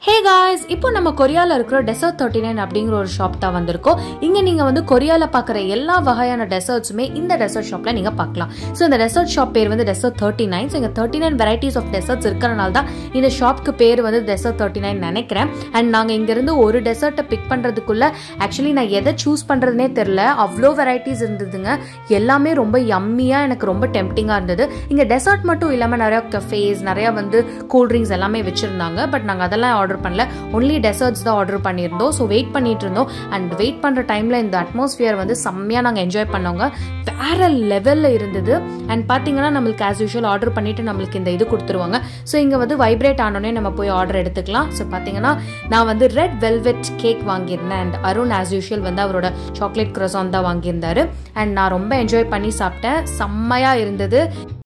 hey guys இப்போ நம்ம கொரியால இருக்கிற டெசர்ட் தேர்ட்டி நைன் அப்படிங்கிற ஒரு ஷாப் தான் வந்திருக்கோம் இங்க நீங்க வந்து கொரியால பார்க்குற எல்லா வகையான டெசர்ட்ஸுமே இந்த டெசர்ட் ஷாப்ல நீங்க பார்க்கலாம் ஸோ இந்த டெசர்ட் ஷாப் பேர் வந்து டெசர்ட் தேர்ட்டி நைன் ஸோ இங்க thirty nine varieties of desserts இருக்கிறனால தான் இந்த ஷாப்க்கு பேர் வந்து டெசர்ட் தேர்ட்டி நைன் நினைக்கிறேன் அண்ட் நாங்க இங்க இருந்து ஒரு டெசர்ட்டை பிக் பண்றதுக்குள்ள ஆக்சுவலி நான் எதை சூஸ் பண்றதுனே தெரியல அவ்வளோ வெரைட்டிஸ் இருந்ததுங்க எல்லாமே ரொம்ப யம்மியா எனக்கு ரொம்ப டெம்டிங்கா இருந்தது இங்க டெசர்ட் மட்டும் இல்லாம நிறைய கஃபேஸ் நிறைய வந்து கூல் ட்ரிங்க்ஸ் எல்லாமே வச்சிருந்தாங்க பட் நாங்க அதெல்லாம் ஆர்டர் பண்ணல ஒன்லி டெசர்ட்ஸ் தான் ஆர்டர் பண்ணியிருந்தோம் ஸோ வெயிட் பண்ணிட்டு இருந்தோம் அண்ட் வெயிட் பண்ற டைம்ல இந்த அட்மாஸ்பியர் வந்து செம்மையா நாங்க என்ஜாய் பண்ணோங்க வேற லெவல்ல இருந்தது அண்ட் பாத்தீங்கன்னா நம்மளுக்கு ஆஸ் யூஷுவல் ஆர்டர் பண்ணிட்டு நம்மளுக்கு இந்த இது கொடுத்துருவாங்க ஸோ இங்க வந்து வைப்ரேட் ஆனோடனே நம்ம போய் ஆர்டர் எடுத்துக்கலாம் ஸோ பாத்தீங்கன்னா நான் வந்து ரெட் வெல்வெட் கேக் வாங்கியிருந்தேன் அண்ட் அருண் ஆஸ் யூஷுவல் வந்து அவரோட சாக்லேட் க்ரஸான் தான் வாங்கியிருந்தாரு அண்ட் நான் ரொம்ப என்ஜாய் பண்ணி சாப்பிட்டேன் செம்மையா இருந்தது